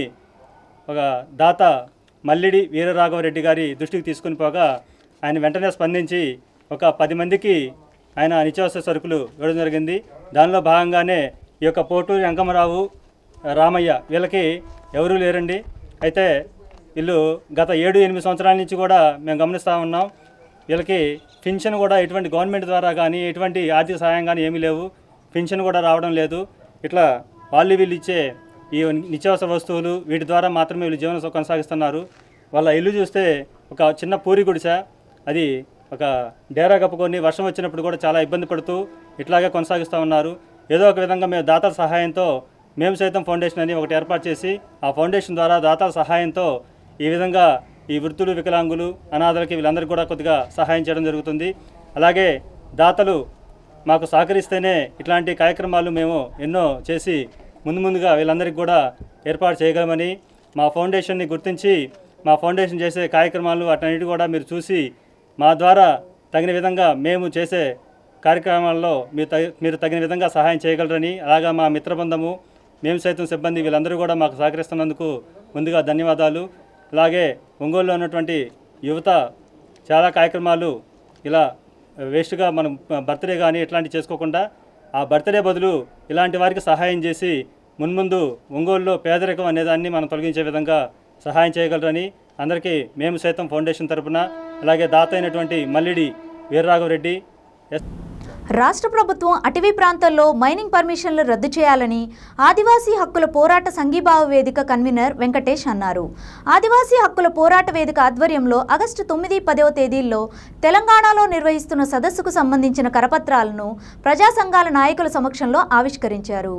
ఒక దాత మల్లిడి వీరరాఘవరెడ్డి గారి దృష్టికి తీసుకుని పోగా ఆయన వెంటనే స్పందించి ఒక పది మందికి ఆయన నిత్యావసర సరుకులు ఇవ్వడం జరిగింది దానిలో భాగంగానే ఈ యొక్క పోటూరి అంకమరావు రామయ్య వీళ్ళకి ఎవరూ లేరండి అయితే వీళ్ళు గత ఏడు ఎనిమిది సంవత్సరాల నుంచి కూడా మేము గమనిస్తూ ఉన్నాం వీళ్ళకి పింఛన్ కూడా ఎటువంటి గవర్నమెంట్ ద్వారా కానీ ఎటువంటి ఆర్థిక సహాయం కానీ ఏమీ లేవు పింఛన్ కూడా రావడం లేదు ఇట్లా వాళ్ళు వీళ్ళు ఇచ్చే ఈ నిత్యావసర వస్తువులు వీటి ద్వారా మాత్రమే వీళ్ళు జీవనం కొనసాగిస్తున్నారు వాళ్ళ ఇల్లు చూస్తే ఒక చిన్న పూరి గుడిసె అది ఒక డేరా కప్పుకొని వర్షం వచ్చినప్పుడు కూడా చాలా ఇబ్బంది పడుతూ ఇట్లాగే కొనసాగిస్తూ ఉన్నారు ఏదో ఒక విధంగా మేము దాతల సహాయంతో మేము సైతం ఫౌండేషన్ అని ఒకటి ఏర్పాటు చేసి ఆ ఫౌండేషన్ ద్వారా దాతల సహాయంతో ఈ విధంగా ఈ వృత్తులు వికలాంగులు అనాథలకి వీళ్ళందరికీ కూడా కొద్దిగా సహాయం చేయడం జరుగుతుంది అలాగే దాతలు మాకు సహకరిస్తేనే ఇట్లాంటి కార్యక్రమాలు మేము ఎన్నో చేసి ముందు ముందుగా వీళ్ళందరికీ కూడా ఏర్పాటు చేయగలమని మా ఫౌండేషన్ని గుర్తించి మా ఫౌండేషన్ చేసే కార్యక్రమాలు వాటన్నిటి కూడా మీరు చూసి మా ద్వారా తగిన విధంగా మేము చేసే కార్యక్రమాల్లో మీరు తగి మీరు తగిన విధంగా సహాయం చేయగలరని అలాగా మా మిత్రబృందము మేము సైతం సిబ్బంది వీళ్ళందరూ కూడా మాకు సహకరిస్తున్నందుకు ముందుగా ధన్యవాదాలు అలాగే ఒంగోలులో ఉన్నటువంటి యువత చాలా కార్యక్రమాలు ఇలా వేస్ట్గా మనం బర్త్డే కానీ ఇట్లాంటివి చేసుకోకుండా ఆ బర్త్డే బదులు ఇలాంటి వారికి సహాయం చేసి మున్ముందు ఒంగోలులో పేదరికం అనేదాన్ని మనం తొలగించే విధంగా సహాయం చేయగలరని అందరికీ మేము సైతం ఫౌండేషన్ తరపున అలాగే దాత అయినటువంటి మల్లిడి వీరరాఘవరెడ్డి ఎస్ రాష్ట్ర ప్రభుత్వం అటవీ ప్రాంతాల్లో మైనింగ్ పర్మిషన్లు రద్దు చేయాలని ఆదివాసీ హక్కుల పోరాట సంఘీభావ వేదిక కన్వీనర్ వెంకటేష్ అన్నారు ఆదివాసీ హక్కుల పోరాట వేదిక ఆధ్వర్యంలో ఆగస్టు తొమ్మిది పదవ తేదీల్లో తెలంగాణలో నిర్వహిస్తున్న సదస్సుకు సంబంధించిన కరపత్రాలను ప్రజా సంఘాల నాయకుల సమక్షంలో ఆవిష్కరించారు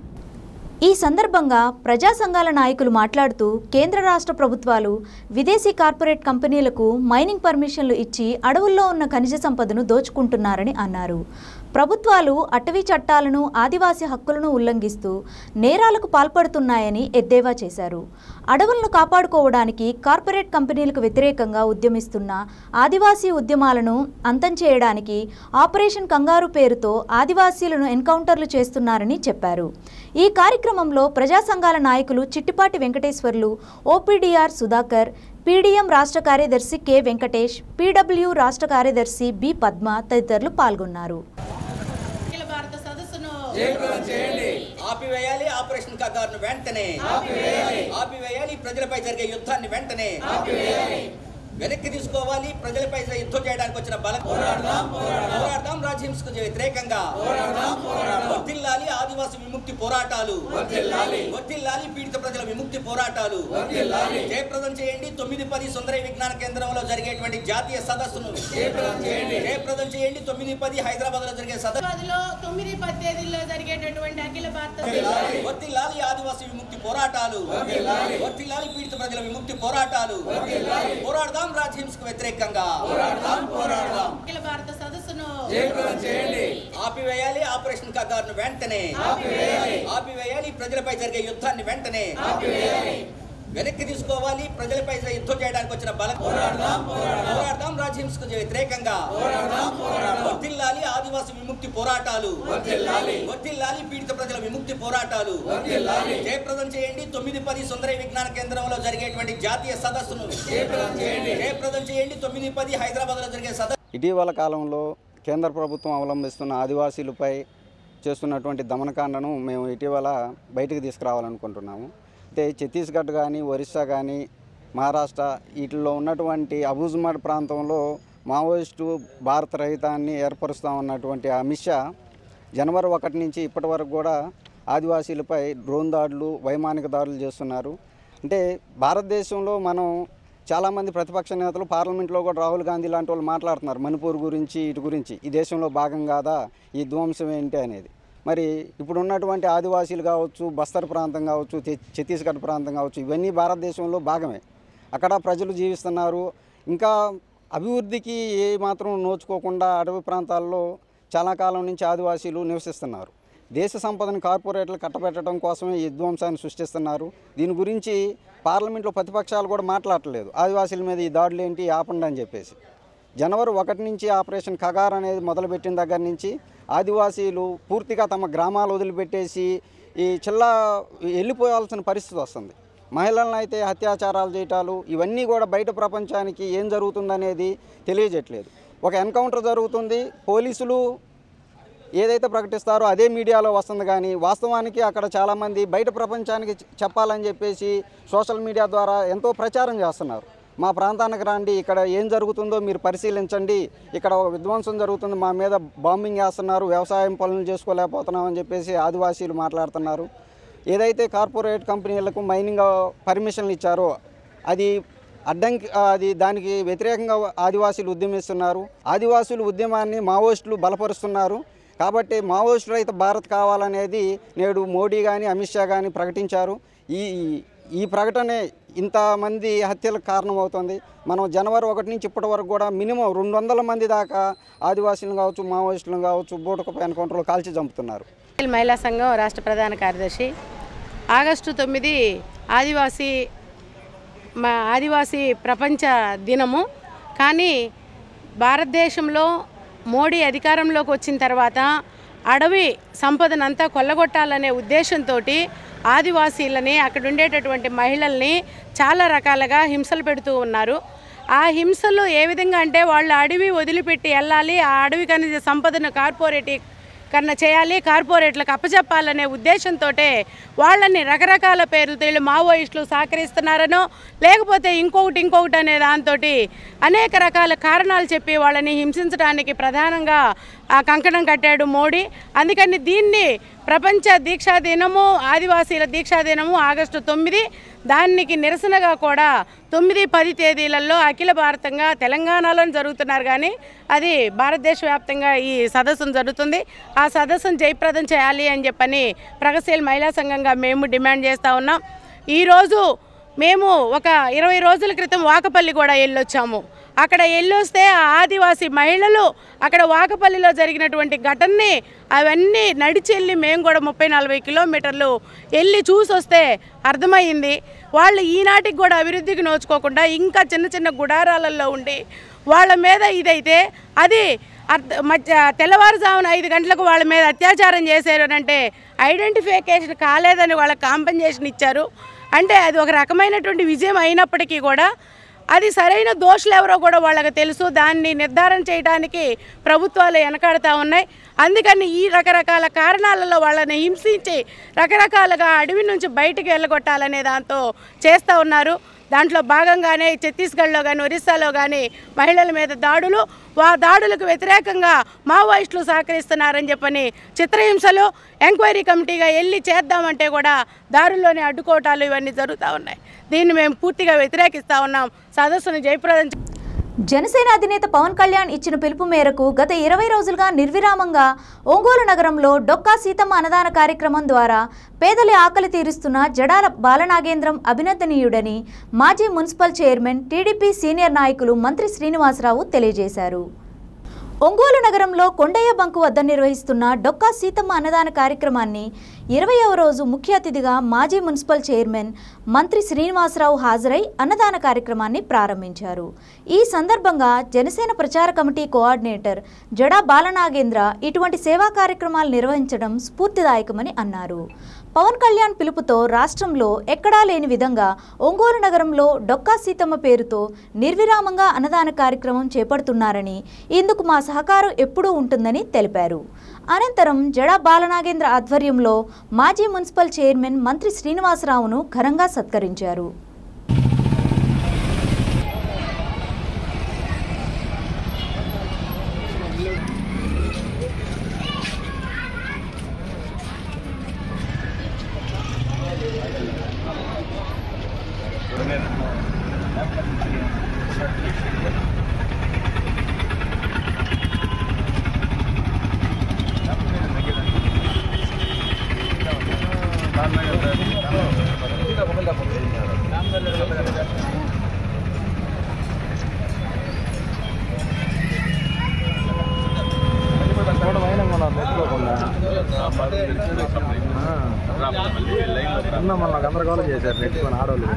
ఈ సందర్భంగా ప్రజా సంఘాల నాయకులు మాట్లాడుతూ కేంద్ర రాష్ట్ర ప్రభుత్వాలు విదేశీ కార్పొరేట్ కంపెనీలకు మైనింగ్ పర్మిషన్లు ఇచ్చి అడవుల్లో ఉన్న ఖనిజ సంపదను దోచుకుంటున్నారని అన్నారు ప్రభుత్వాలు అటవీ చట్టాలను ఆదివాసీ హక్కులను ఉల్లంఘిస్తూ నేరాలకు పాల్పడుతున్నాయని ఎద్దేవా చేశారు అడవులను కాపాడుకోవడానికి కార్పొరేట్ కంపెనీలకు వ్యతిరేకంగా ఉద్యమిస్తున్న ఆదివాసీ ఉద్యమాలను అంతం చేయడానికి ఆపరేషన్ కంగారు పేరుతో ఆదివాసీలను ఎన్కౌంటర్లు చేస్తున్నారని చెప్పారు ఈ కార్యక్రమంలో ప్రజా సంఘాల నాయకులు చిట్టిపాటి వెంకటేశ్వర్లు ఓపీడీఆర్ సుధాకర్ పీడీఎం రాష్ట్ర కార్యదర్శి కె వెంకటేష్ పీడబ్ల్యూ రాష్ట్ర కార్యదర్శి బి పద్మ తదితరులు పాల్గొన్నారు అఖిల భారత సదస్సును ఆపివేయాలి ఆపరేషన్ కగారును వెంటనే ఆపివేయాలి ప్రజలపై జరిగే యుద్ధాన్ని వెంటనే వెనక్కి తీసుకోవాలి ప్రజలపై యుద్ధం చేయడానికి వచ్చిన బల పోరాడదాం రాజ్యంస్కు వ్యతిరేకంగా వర్ధిల్లాలి ఆదివాసి విముక్తి పోరాటాలు వర్ధిల్లాలి పీడిత ప్రజల విముక్తి పోరాటాలు జయప్రదం చేయండి తొమ్మిది పది సుందర విజ్ఞాన కేంద్రంలో జరిగేటువంటి జాతీయ సదస్సును జయప్రదం చేయండి తొమ్మిది పది హైదరాబాద్ లో జరిగే సదస్సు పదిలో తొమ్మిది పది తేదీల్లో జరిగేటటువంటి అఖిల భారత వర్ధిల్లాలి ఆదివాసి విముక్తి పోరాటాలు వర్ధిల్లాలి పీడిత ప్రజల విముక్తి పోరాటాలు పోరాడదాం రాజ్యంస్కు వ్యతిరేకంగా అఖిల భారత సదస్సును ఆపివేయాలి ఆపరేషన్ కగారును వెంటనే ఆపివేయాలి ప్రజలపై జరిగే యుద్ధాన్ని వెంటనే వెనక్కి తీసుకోవాలి ప్రజలపై యుద్ధం చేయడానికి వచ్చిన బల పోరాడదాం రాజ్యంస్కు వ్యతిరేకంగా వర్ధిల్లాలి ఆదివాసి విముక్తి పోరాటాలు వర్ధిల్లాలి పీడిత ప్రజల విముక్తి పోరాటాలు జయప్రదం చేయండి తొమ్మిది పది సుందర విజ్ఞాన కేంద్రంలో జరిగేటువంటి జాతీయ సదస్సును జయప్రదం చేయండి తొమ్మిది పది హైదరాబాద్ లో జరిగే సదస్సు ఇటీవల కాలంలో కేంద్ర ప్రభుత్వం అవలంబిస్తున్న ఆదివాసీలపై చేస్తున్నటువంటి దమనకాండను మేము ఇటీవల బయటకు తీసుకురావాలనుకుంటున్నాము అయితే ఛత్తీస్గఢ్ కానీ ఒరిస్సా కానీ మహారాష్ట్ర వీటిల్లో ఉన్నటువంటి అబూజ్మడ్ ప్రాంతంలో మావోయిస్టు భారత రహితాన్ని ఏర్పరుస్తామన్నటువంటి అమిత్ షా జనవరి ఒకటి నుంచి ఇప్పటి వరకు కూడా ఆదివాసీలపై డ్రోన్ దాడులు వైమానిక దాడులు చేస్తున్నారు అంటే భారతదేశంలో మనం చాలామంది ప్రతిపక్ష నేతలు పార్లమెంట్లో కూడా రాహుల్ గాంధీ లాంటి వాళ్ళు మాట్లాడుతున్నారు మణిపూర్ గురించి ఇటు గురించి ఈ దేశంలో భాగం కాదా ఈ ధ్వంసం ఏంటి అనేది మరి ఇప్పుడు ఉన్నటువంటి ఆదివాసీలు కావచ్చు బస్తర్ ప్రాంతం కావచ్చు ఛత్తీస్గఢ్ ప్రాంతం కావచ్చు ఇవన్నీ భారతదేశంలో భాగమే అక్కడ ప్రజలు జీవిస్తున్నారు ఇంకా అభివృద్ధికి ఏ మాత్రం నోచుకోకుండా అటవీ ప్రాంతాల్లో చాలా కాలం నుంచి ఆదివాసీలు నివసిస్తున్నారు దేశ సంపదను కార్పొరేట్లు కట్టబెట్టడం కోసమే ఈ విధ్వంసాన్ని సృష్టిస్తున్నారు దీని గురించి పార్లమెంట్లో ప్రతిపక్షాలు కూడా మాట్లాడట్లేదు ఆదివాసీల మీద ఈ దాడులు ఏంటి ఆపండి అని చెప్పేసి జనవరి ఒకటి నుంచి ఆపరేషన్ కగార్ అనేది మొదలుపెట్టిన దగ్గర నుంచి ఆదివాసీలు పూర్తిగా తమ గ్రామాలు వదిలిపెట్టేసి ఈ చిల్లా వెళ్ళిపోవాల్సిన పరిస్థితి వస్తుంది మహిళలను అయితే అత్యాచారాలు చేయటాలు ఇవన్నీ కూడా బయట ప్రపంచానికి ఏం జరుగుతుందనేది తెలియజేయట్లేదు ఒక ఎన్కౌంటర్ జరుగుతుంది పోలీసులు ఏదైతే ప్రకటిస్తారో అదే మీడియాలో వస్తుంది కానీ వాస్తవానికి అక్కడ చాలామంది బయట ప్రపంచానికి చె- చెప్పాలని చెప్పేసి సోషల్ మీడియా ద్వారా ఎంతో ప్రచారం చేస్తున్నారు మా ప్రాంతానికి రండి ఇక్కడ ఏం జరుగుతుందో మీరు పరిశీలించండి ఇక్కడ ఒక విధ్వంసం జరుగుతుంది మా మీద బాంబింగ్ వేస్తున్నారు వ్యవసాయం పనులు చేసుకోలేకపోతున్నామని చెప్పేసి ఆదివాసీలు మాట్లాడుతున్నారు ఏదైతే కార్పొరేట్ కంపెనీలకు మైనింగ్ పర్మిషన్లు ఇచ్చారో అది అడ్డంకి అది దానికి వ్యతిరేకంగా ఆదివాసీలు ఉద్యమిస్తున్నారు ఆదివాసుల ఉద్యమాన్ని మావోయిస్టులు బలపరుస్తున్నారు కాబట్టి మావోయిస్టు రహిత భారత్ కావాలనేది నేడు మోడీ కానీ అమిత్ షా కానీ ప్రకటించారు ఈ ఈ ప్రకటనే ఇంతమంది హత్యలకు కారణమవుతుంది మనం జనవరి ఒకటి నుంచి ఇప్పటి వరకు కూడా మినిమం రెండు వందల మంది దాకా ఆదివాసీలను కావచ్చు మావోయిస్టులను కావచ్చు బూటకపు ఎన్కౌంటర్లు కాల్చి చంపుతున్నారు మహిళా సంఘం రాష్ట్ర ప్రధాన కార్యదర్శి ఆగస్టు తొమ్మిది ఆదివాసీ మా ఆదివాసీ ప్రపంచ దినము కానీ భారతదేశంలో మోడీ అధికారంలోకి వచ్చిన తర్వాత అడవి సంపదనంతా కొల్లగొట్టాలనే ఉద్దేశంతో ఆదివాసీలని అక్కడ ఉండేటటువంటి మహిళల్ని చాలా రకాలుగా హింసలు పెడుతూ ఉన్నారు ఆ హింసలు ఏ విధంగా అంటే వాళ్ళు అడవి వదిలిపెట్టి వెళ్ళాలి ఆ అడవి ఖనిజ సంపదను కార్పొరేట్ కన్నా చేయాలి కార్పొరేట్లకు అప్పచెప్పాలనే ఉద్దేశంతో వాళ్ళని రకరకాల పేర్లతో వీళ్ళు మావోయిస్టులు సహకరిస్తున్నారనో లేకపోతే ఇంకొకటి ఇంకొకటి అనే దాంతో అనేక రకాల కారణాలు చెప్పి వాళ్ళని హింసించడానికి ప్రధానంగా ఆ కంకణం కట్టాడు మోడీ అందుకని దీన్ని ప్రపంచ దీక్షా దినము ఆదివాసీల దీక్షా దినము ఆగస్టు తొమ్మిది దానికి నిరసనగా కూడా తొమ్మిది పది తేదీలలో అఖిల భారతంగా తెలంగాణలో జరుగుతున్నారు కానీ అది భారతదేశ వ్యాప్తంగా ఈ సదస్సును జరుగుతుంది ఆ సదస్సును జయప్రదం చేయాలి అని చెప్పని ప్రగతిశీల మహిళా సంఘంగా మేము డిమాండ్ చేస్తూ ఉన్నాం ఈరోజు మేము ఒక ఇరవై రోజుల క్రితం వాకపల్లి కూడా వెళ్ళొచ్చాము అక్కడ వెళ్ళొస్తే ఆ ఆదివాసీ మహిళలు అక్కడ వాకపల్లిలో జరిగినటువంటి ఘటనని అవన్నీ నడిచి వెళ్ళి మేము కూడా ముప్పై నలభై కిలోమీటర్లు వెళ్ళి చూసి వస్తే అర్థమైంది వాళ్ళు ఈనాటికి కూడా అభివృద్ధికి నోచుకోకుండా ఇంకా చిన్న చిన్న గుడారాలలో ఉండి వాళ్ళ మీద ఇదైతే అది అర్ధ మధ్య తెల్లవారుజామున ఐదు గంటలకు వాళ్ళ మీద అత్యాచారం చేశారు అని అంటే ఐడెంటిఫికేషన్ కాలేదని వాళ్ళకి కాంపెన్సేషన్ ఇచ్చారు అంటే అది ఒక రకమైనటువంటి విజయం అయినప్పటికీ కూడా అది సరైన దోషులు ఎవరో కూడా వాళ్ళకి తెలుసు దాన్ని నిర్ధారణ చేయడానికి ప్రభుత్వాలు వెనకాడుతూ ఉన్నాయి అందుకని ఈ రకరకాల కారణాలలో వాళ్ళని హింసించి రకరకాలుగా అడవి నుంచి బయటికి వెళ్ళగొట్టాలనే దాంతో చేస్తూ ఉన్నారు దాంట్లో భాగంగానే ఛత్తీస్గఢ్లో కానీ ఒరిస్సాలో కానీ మహిళల మీద దాడులు వా దాడులకు వ్యతిరేకంగా మావోయిస్టులు సహకరిస్తున్నారని చెప్పని చిత్రహింసలు ఎంక్వైరీ కమిటీగా వెళ్ళి చేద్దామంటే కూడా దారుల్లోనే అడ్డుకోవటాలు ఇవన్నీ జరుగుతూ ఉన్నాయి దీన్ని మేము పూర్తిగా వ్యతిరేకిస్తూ ఉన్నాం సదస్సును జయప్రదం చే- జనసేన అధినేత పవన్ కళ్యాణ్ ఇచ్చిన పిలుపు మేరకు గత ఇరవై రోజులుగా నిర్విరామంగా ఒంగోలు నగరంలో డొక్కా సీతమ్మ అన్నదాన కార్యక్రమం ద్వారా పేదల ఆకలి తీరుస్తున్న జడాల బాలనాగేంద్రం అభినందనీయుడని మాజీ మున్సిపల్ చైర్మన్ టీడీపీ సీనియర్ నాయకులు మంత్రి శ్రీనివాసరావు తెలియజేశారు ఒంగోలు నగరంలో కొండయ్య బంకు వద్ద నిర్వహిస్తున్న డొక్కా సీతమ్మ అన్నదాన కార్యక్రమాన్ని ఇరవయవ రోజు ముఖ్య అతిథిగా మాజీ మున్సిపల్ చైర్మన్ మంత్రి శ్రీనివాసరావు హాజరై అన్నదాన కార్యక్రమాన్ని ప్రారంభించారు ఈ సందర్భంగా జనసేన ప్రచార కమిటీ కోఆర్డినేటర్ జడా బాలనాగేంద్ర ఇటువంటి సేవా కార్యక్రమాలు నిర్వహించడం స్ఫూర్తిదాయకమని అన్నారు పవన్ కళ్యాణ్ పిలుపుతో రాష్ట్రంలో ఎక్కడా లేని విధంగా ఒంగోలు నగరంలో డొక్కా సీతమ్మ పేరుతో నిర్విరామంగా అన్నదాన కార్యక్రమం చేపడుతున్నారని ఇందుకు మా సహకారం ఎప్పుడూ ఉంటుందని తెలిపారు అనంతరం జడా బాలనాగేంద్ర ఆధ్వర్యంలో మాజీ మున్సిపల్ చైర్మన్ మంత్రి శ్రీనివాసరావును ఘనంగా సత్కరించారు గోల చేశారు పెట్టుకొని ఆడవాళ్ళు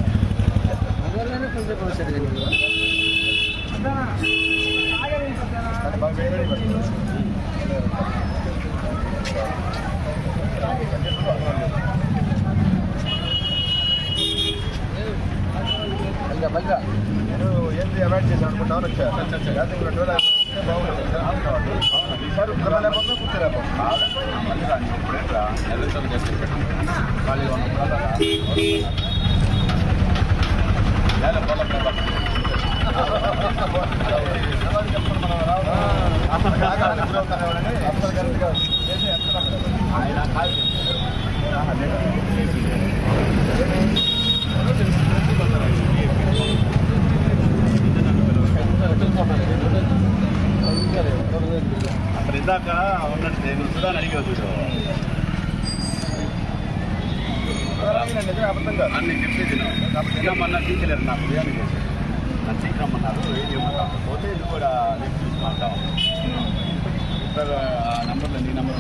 మల్లిగా మల్లిగా నేను ఏంటి అవాయిడ్ చేశాను అనుకుంటామని వచ్చా లేకపోతే ఇంకో రెండు రోజులు ఆగితే బాగుంటుంది సార్. అవును, అవును. అవును. ఈసారి కూర్చోలేకపోతున్నా కూర్చోలేకపోతున్నా మళ్ళీ రాని ఇప్పుడేంట్రా నెల సార్లు చేసి పెట్టండి ఖాళీగా ఉన్నప్పుడల్లా రా. నేల పొలం మీద పక్కన. ఎవరు చెప్పుకుని మనం రావు. అసలు కాగానే గురవుతానే వాళ్ళని అసలు కరెక్ట్గా చేసి ఎత్తడం లేదు. ఆయన కాదు. ఆహా, లేదు. అక్కడ ఇందాక ఉన్నట్టు నేను సుధాన్ అడిగావు చూడు అన్ని చెప్పేది నిన్నమన్నా తీర్చలేరు నాకు ఉదయాన్ని చేసి నన్ను చీకరమ్మన్నారు ఏం చేయమన్నారు పోతే ఇది కూడా నేను చూసుకుంటాం ఇప్పుడు ఆ నెంబర్లో నీ నెంబర్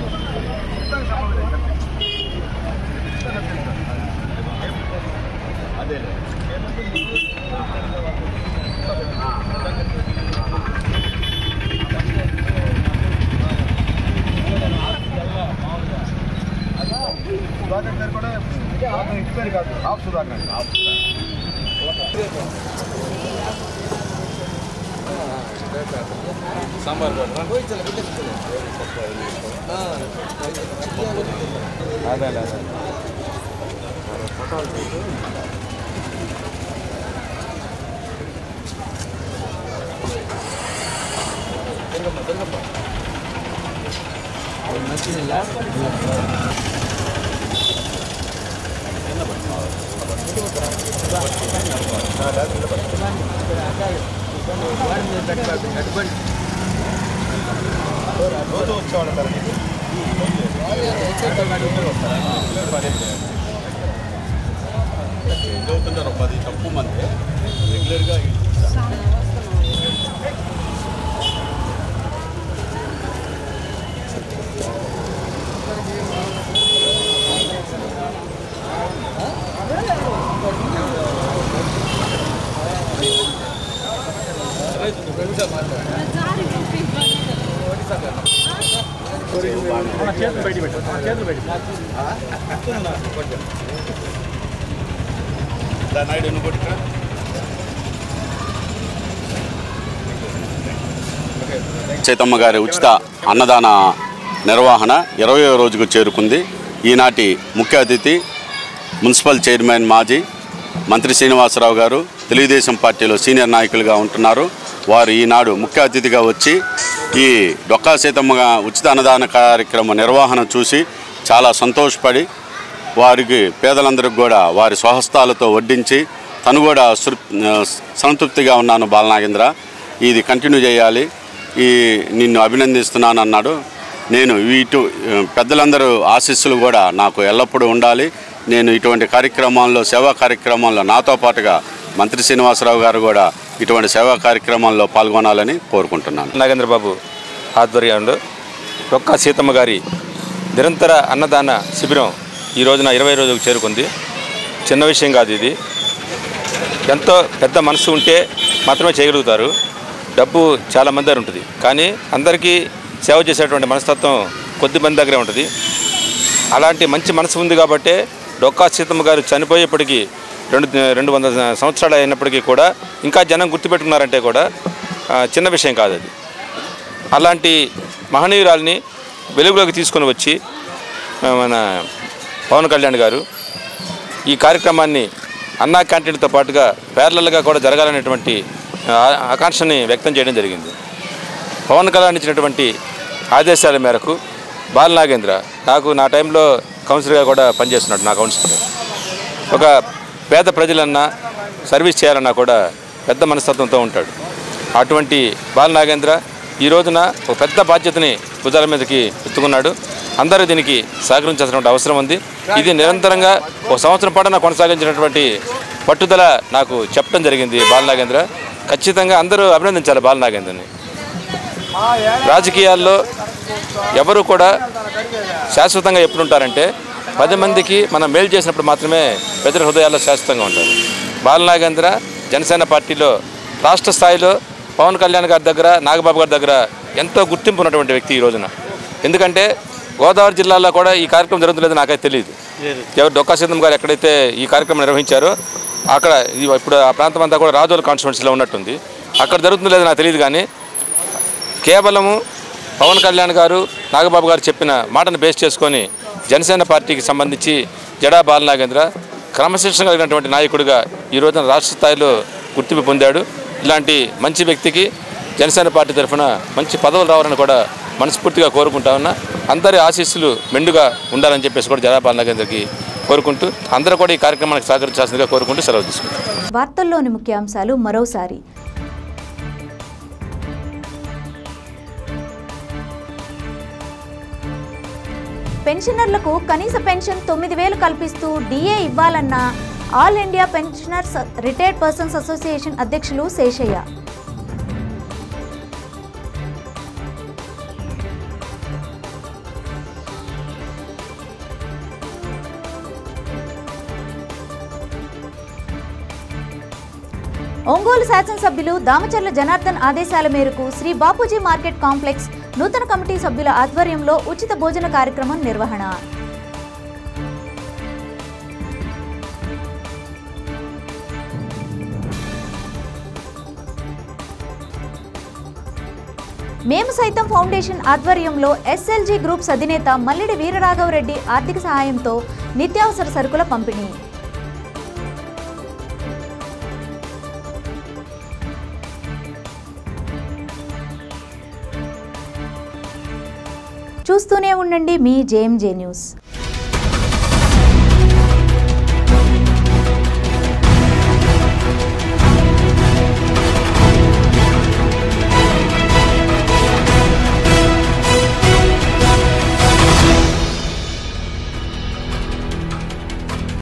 అదే సుధాకర్ పేరు కూడా సుధాకర్ ఇంటి పేరు కాదు ఆఫ్ సుధాకర్ ఆఫ్ సాంబార్ అదే అదే రోజు వచ్చేవాడు చదువుతున్నారు పది తక్కువ మంది రెగ్యులర్గా చేతులు బయట పెట్టు చేతులు బయట నాయుడు ఎన్ని కొట్టుకురా చైతమ్మ గారి ఉచిత అన్నదాన నిర్వహణ ఇరవయో రోజుకు చేరుకుంది ఈనాటి ముఖ్య అతిథి మున్సిపల్ చైర్మన్ మాజీ మంత్రి శ్రీనివాసరావు గారు తెలుగుదేశం పార్టీలో సీనియర్ నాయకులుగా ఉంటున్నారు వారు ఈనాడు ముఖ్య అతిథిగా వచ్చి ఈ డొక్కా సీతమ్మ ఉచిత అన్నదాన కార్యక్రమ నిర్వహణ చూసి చాలా సంతోషపడి వారికి పేదలందరికీ కూడా వారి స్వహస్తాలతో వడ్డించి తను కూడా సృప్ సంతృప్తిగా ఉన్నాను బాలనాగేంద్ర ఇది కంటిన్యూ చేయాలి ఈ నిన్ను అభినందిస్తున్నాను అన్నాడు నేను ఇటు పెద్దలందరూ ఆశీస్సులు కూడా నాకు ఎల్లప్పుడూ ఉండాలి నేను ఇటువంటి కార్యక్రమాల్లో సేవా కార్యక్రమాల్లో నాతో పాటుగా మంత్రి శ్రీనివాసరావు గారు కూడా ఇటువంటి సేవా కార్యక్రమాల్లో పాల్గొనాలని కోరుకుంటున్నాను నాగేంద్ర బాబు ఆధ్వర్యంలో రొక్క సీతమ్మ గారి నిరంతర అన్నదాన శిబిరం ఈ రోజున ఇరవై రోజులకు చేరుకుంది చిన్న విషయం కాదు ఇది ఎంతో పెద్ద మనసు ఉంటే మాత్రమే చేయగలుగుతారు డబ్బు చాలా మంది దగ్గర ఉంటుంది కానీ అందరికీ సేవ చేసేటువంటి మనస్తత్వం కొద్ది మంది దగ్గరే ఉంటుంది అలాంటి మంచి మనసు ఉంది కాబట్టే డొక్కా సీతమ్మ గారు చనిపోయేప్పటికీ రెండు రెండు వందల సంవత్సరాలు అయినప్పటికీ కూడా ఇంకా జనం గుర్తుపెట్టుకున్నారంటే కూడా ఆ, చిన్న విషయం కాదు అది అలాంటి మహనీయురాల్ని వెలుగులోకి తీసుకొని వచ్చి ఆ, మన పవన్ కళ్యాణ్ గారు ఈ కార్యక్రమాన్ని అన్నా క్యాంటీన్తో పాటుగా ప్యారలల్గా కూడా జరగాలనేటువంటి ఆ, ఆకాంక్షని వ్యక్తం చేయడం జరిగింది పవన్ కళ్యాణ్ ఇచ్చినటువంటి ఆదేశాల మేరకు బాలనాగేంద్ర నాకు నా టైంలో కౌన్సిలర్గా కూడా పనిచేస్తున్నాడు నా కౌన్సిలర్ ఒక పేద ప్రజలన్నా సర్వీస్ చేయాలన్నా కూడా పెద్ద మనస్తత్వంతో ఉంటాడు అటువంటి బాలనాగేంద్ర ఈ రోజున ఒక పెద్ద బాధ్యతని భుజాల మీదకి ఎత్తుకున్నాడు అందరూ దీనికి సహకరించాల్సినటువంటి అవసరం ఉంది ఇది నిరంతరంగా ఒక సంవత్సరం పాటున కొనసాగించినటువంటి పట్టుదల నాకు చెప్పడం జరిగింది బాలనాగేంద్ర ఖచ్చితంగా అందరూ అభినందించాలి బాలనాగేంద్రని రాజకీయాల్లో ఎవరు కూడా శాశ్వతంగా ఎప్పుడుంటారంటే పది మందికి మనం మేలు చేసినప్పుడు మాత్రమే ప్రజల హృదయాల్లో శాశ్వతంగా ఉంటారు బాలనాగేంద్ర జనసేన పార్టీలో రాష్ట్ర స్థాయిలో పవన్ కళ్యాణ్ గారి దగ్గర నాగబాబు గారి దగ్గర ఎంతో గుర్తింపు ఉన్నటువంటి వ్యక్తి ఈ రోజున ఎందుకంటే గోదావరి జిల్లాలో కూడా ఈ కార్యక్రమం జరుగుతుందో నాకైతే తెలియదు ఎవరు డొక్కా సీతం గారు ఎక్కడైతే ఈ కార్యక్రమం నిర్వహించారో అక్కడ ఈ- ఇప్పుడు ఆ ప్రాంతం అంతా కూడా రాజోల కాన్స్టిట్యున్సీలో ఉన్నట్టుంది అక్కడ జరుగుతుందో లేదో నాకు తెలియదు కానీ కేవలము పవన్ కళ్యాణ్ గారు నాగబాబు గారు చెప్పిన మాటను బేస్ చేసుకొని జనసేన పార్టీకి సంబంధించి జడా బాలనాగేంద్ర క్రమశిక్షణ కలిగినటువంటి నాయకుడిగా ఈ రోజున రాష్ట్ర స్థాయిలో గుర్తింపు పొందాడు ఇలాంటి మంచి వ్యక్తికి జనసేన పార్టీ తరఫున మంచి పదవులు రావాలని కూడా మనస్ఫూర్తిగా కోరుకుంటా ఉన్నా అందరి ఆశీస్సులు మెండుగా ఉండాలని చెప్పేసి కూడా జడా బాలనాగేంద్రకి కోరుకుంటూ అందరూ కూడా ఈ కార్యక్రమానికి సహకరించాల్సిందిగా కోరుకుంటూ సెలవు తీసుకుంటాం వార్తల్లోని ముఖ్యాంశాలు మరోసారి పెన్షనర్లకు కనీస పెన్షన్ తొమ్మిది వేలు కల్పిస్తూ డిఏ ఇవ్వాలన్న all India pensioners retired persons association అధ్యక్షులు శేషయ్య ఒంగోలు శాసనసభ్యులు దామచర్ల జనార్దన్ ఆదేశాల మేరకు శ్రీ బాపూజీ మార్కెట్ కాంప్లెక్స్ నూతన కమిటీ సభ్యుల ఆధ్వర్యంలో ఉచిత భోజన కార్యక్రమం నిర్వహణ మేము సైతం ఫౌండేషన్ ఆధ్వర్యంలో ఎస్ఎల్జీ గ్రూప్స్ అధినేత మల్లిడి వీరరాఘవరెడ్డి ఆర్థిక సహాయంతో నిత్యావసర సరుకుల పంపిణీ చూస్తూనే ఉండండి మీ జేఎంజే న్యూస్